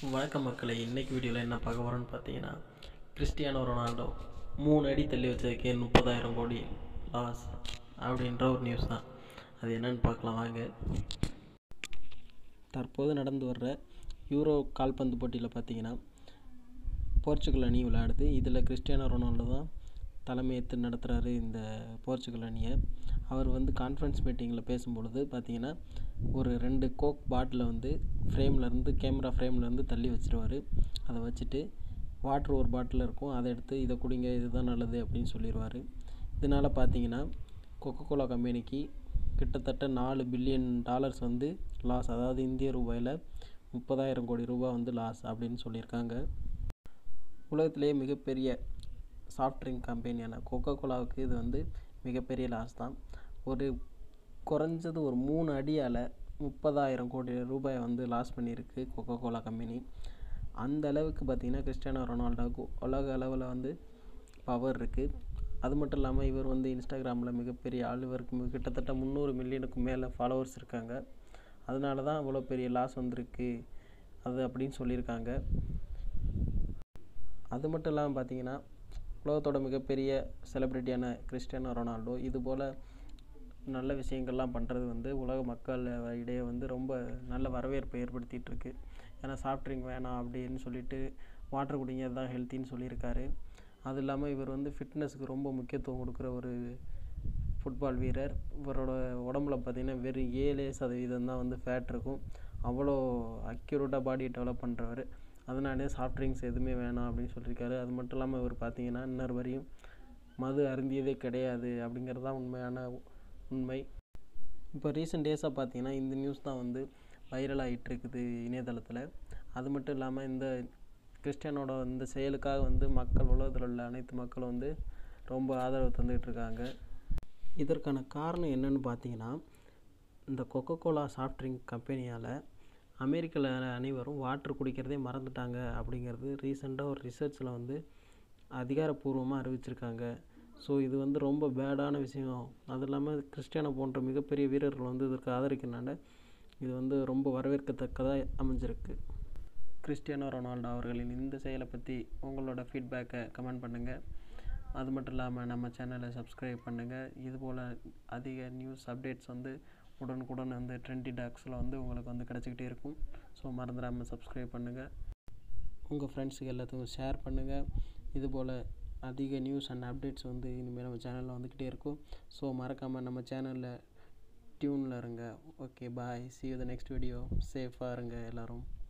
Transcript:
வணக்கம் மக்களை இன்றைக்கி வீடியோவில் என்ன பார்க்க போகிறோன்னு பார்த்தீங்கன்னா கிறிஸ்டியானோ ரொனால்டோ மூணு அடி தள்ளி வச்சதுக்கே முப்பதாயிரம் கோடி லாஸ் அப்படின்ற ஒரு நியூஸ் தான் அது என்னன்னு பார்க்கலாம் வாங்க தற்போது நடந்து வர்ற யூரோ கால்பந்து போட்டியில் பார்த்தீங்கன்னா போர்ச்சுகல் அணி விளையாடுது இதில் கிறிஸ்டியானோ ரொனால்டோ தான் தலைமையேற்று நடத்துகிறாரு இந்த போர்ச்சுகல் அணியை அவர் வந்து கான்ஃபரன்ஸ் மீட்டிங்கில் பேசும்பொழுது பார்த்தீங்கன்னா ஒரு ரெண்டு கோக் பாட்டிலை வந்து ஃப்ரேம்லேருந்து கேமரா ஃப்ரேம்லேருந்து தள்ளி வச்சிருவார் அதை வச்சுட்டு வாட்ரு ஒரு பாட்டில் இருக்கும் அதை எடுத்து இதை குடிங்க இதுதான் நல்லது அப்படின்னு சொல்லிடுவார் இதனால் பார்த்தீங்கன்னா கொக்கோ கோலா கம்பெனிக்கு கிட்டத்தட்ட நாலு பில்லியன் டாலர்ஸ் வந்து லாஸ் அதாவது இந்திய ரூபாயில் முப்பதாயிரம் கோடி ரூபாய் வந்து லாஸ் அப்படின்னு சொல்லியிருக்காங்க உலகத்திலேயே மிகப்பெரிய சாஃப்ட் ட்ரிங்க் கம்பெனியான கொக்கோ கோலாவுக்கு இது வந்து மிகப்பெரிய லாஸ் தான் ஒரு குறைஞ்சது ஒரு மூணு அடியால் முப்பதாயிரம் கோடி ரூபாய் வந்து லாஸ் பண்ணியிருக்கு கொக்கோ கோலா கம்பெனி அந்த அளவுக்கு பார்த்திங்கன்னா கிறிஸ்டியானோ ரொனால்டோவுக்கு உலக அளவில் வந்து பவர் இருக்குது அது மட்டும் இல்லாமல் இவர் வந்து இன்ஸ்டாகிராமில் மிகப்பெரிய ஆள் இவருக்கு மி- கிட்டத்தட்ட முந்நூறு மில்லியனுக்கு மேலே ஃபாலோவர்ஸ் இருக்காங்க அதனால தான் அவ்வளோ பெரிய லாஸ் வந்திருக்கு அது அப்படின்னு சொல்லியிருக்காங்க அது மட்டும் இல்லாமல் பார்த்தீங்கன்னா உலகத்தோட மிகப்பெரிய செலிப்ரிட்டியான கிறிஸ்டியானோ ரொனால்டோ இது போல் நல்ல விஷயங்கள்லாம் பண்ணுறது வந்து உலக மக்கள் இடையே வந்து ரொம்ப நல்ல வரவேற்பை ஏற்படுத்திட்டு இருக்கு ஏன்னா சாஃப்ட் ட்ரிங்க் வேணாம் அப்படின்னு சொல்லிட்டு வாட்டர் குடிங்க தான் ஹெல்த்தின்னு சொல்லியிருக்காரு அது இல்லாமல் இவர் வந்து ஃபிட்னஸுக்கு ரொம்ப முக்கியத்துவம் கொடுக்குற ஒரு ஃபுட்பால் வீரர் இவரோட உடம்புல பார்த்தீங்கன்னா வெறும் ஏழே சதவீதம் தான் வந்து ஃபேட் இருக்கும் அவ்வளோ அக்யூரேட்டாக பாடி டெவலப் பண்ணுறவர் அதனாலே சாஃப்ட் ட்ரிங்க்ஸ் எதுவுமே வேணாம் அப்படின்னு சொல்லியிருக்காரு அது மட்டும் இல்லாமல் இவர் பார்த்தீங்கன்னா இன்னொரு வரையும் மது அருந்தியதே கிடையாது அப்படிங்கிறது தான் உண்மையான உண்மை இப்போ ரீசெண்ட் டேஸாக பார்த்தீங்கன்னா இந்த நியூஸ் தான் வந்து வைரல் ஆகிட்டு இருக்குது இணையதளத்தில் அது மட்டும் இல்லாமல் இந்த கிறிஸ்டியானோட இந்த செயலுக்காக வந்து மக்கள் உலகத்தில் உள்ள அனைத்து மக்களும் வந்து ரொம்ப ஆதரவு தந்துகிட்டு இருக்காங்க இதற்கான காரணம் என்னன்னு பார்த்தீங்கன்னா இந்த கொக்கோ கோலா சாஃப்ட் ட்ரிங்க் கம்பெனியால் அமெரிக்காவில் அனைவரும் வாட்டர் குடிக்கிறதே மறந்துட்டாங்க அப்படிங்கிறது ரீசெண்டாக ஒரு ரிசர்ச்சில் வந்து அதிகாரப்பூர்வமாக அறிவிச்சிருக்காங்க ஸோ இது வந்து ரொம்ப பேடான விஷயம் அது இல்லாமல் கிறிஸ்டியானோ போன்ற மிகப்பெரிய வீரர்கள் வந்து இதற்கு ஆதரிக்கிறனால இது வந்து ரொம்ப வரவேற்கத்தக்கதாக அமைஞ்சிருக்கு கிறிஸ்டியானோ ரொனால்டோ அவர்களின் இந்த செயலை பற்றி உங்களோட ஃபீட்பேக்கை கமெண்ட் பண்ணுங்கள் அது மட்டும் இல்லாமல் நம்ம சேனலை சப்ஸ்கிரைப் பண்ணுங்கள் இதுபோல் அதிக நியூஸ் அப்டேட்ஸ் வந்து உடனுக்குடன் வந்து ட்ரெண்டி டாக்ஸில் வந்து உங்களுக்கு வந்து கிடச்சிக்கிட்டே இருக்கும் ஸோ மறந்துடாமல் சப்ஸ்கிரைப் பண்ணுங்கள் உங்கள் ஃப்ரெண்ட்ஸுக்கு எல்லாத்துக்கும் ஷேர் பண்ணுங்கள் இதுபோல் அதிக நியூஸ் அண்ட் அப்டேட்ஸ் வந்து இனிமேல் நம்ம சேனலில் வந்துக்கிட்டே இருக்கும் ஸோ மறக்காமல் நம்ம சேனலில் டியூனில் இருங்க okay bye see you the next video சேஃபாக இருங்க எல்லோரும்